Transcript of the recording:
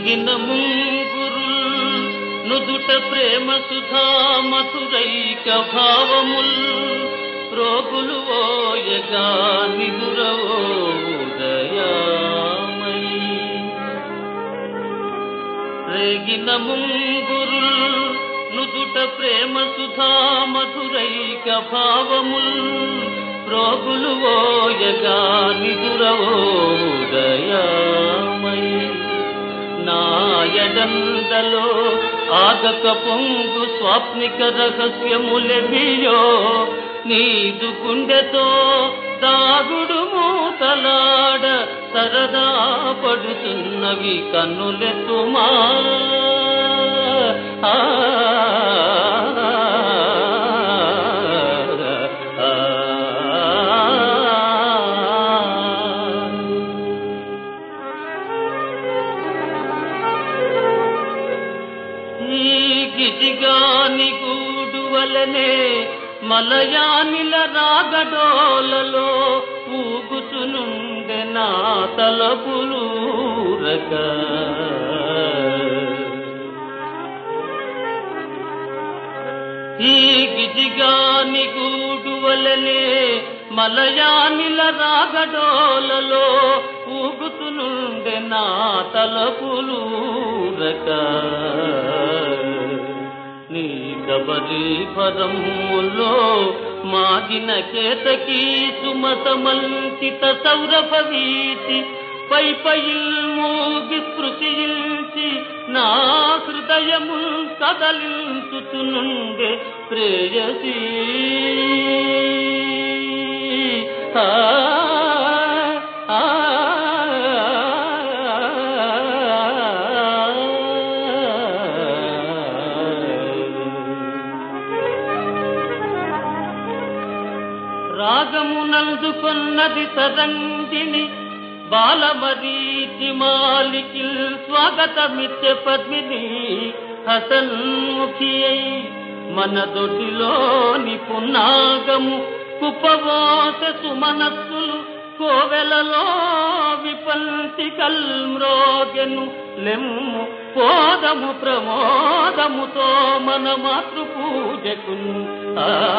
రేగిన ముంగురుల్ నుదుట ప్రేమ సుధా మధురైక భావముల్ రోగులు ఓయగా నిదురవో ఉదయామై రేగిన ముంగురుల్ నుదుట ప్రేమ సుధా మధురైక భావముల్ రోగులు ఓయగా నిదురవో ఉదయామై నాయడందలో ఆగక పొంగు స్వాప్నిక రహస్యములెవియో నీదు గుండెతో దాగుడు మూతలాడ సరదా పడుతున్నవి కన్నులెత్తుమా ఆ, ఆ, ఆ. ఈ గిజిగాని గూడు వలనే మలయానిల రాగడోలలో ఊగుచునుండె నా తలపులూరక ఈ గిజిగాని గూడు వలనే మలయానిల రాగడోలలో ఊగుతునుండె నా తలపులూరక నీ కబరి పదములో మాగిన కేతకీ సుమతమంతిత సౌరభ వీచి పై పైల్ మూగి స్మృతించి నా హృదయము కదలించుతునుండే ప్రేయసీ ఆ, ఆ, రాగమునందుకొన్నది తరంగిణి బాలమరీచి మాలికి స్వాగతమిత్య పద్మిని హసన్ముఖి అయి మన దొడ్డిలోని పున్నాగము కుప్పవోస సుమనస్సులు కోవెలలో విపంతి కల్మ్రోగెను లెమ్ము పోదము ప్రమోదముతో మన మాతృ పూజకు ఆ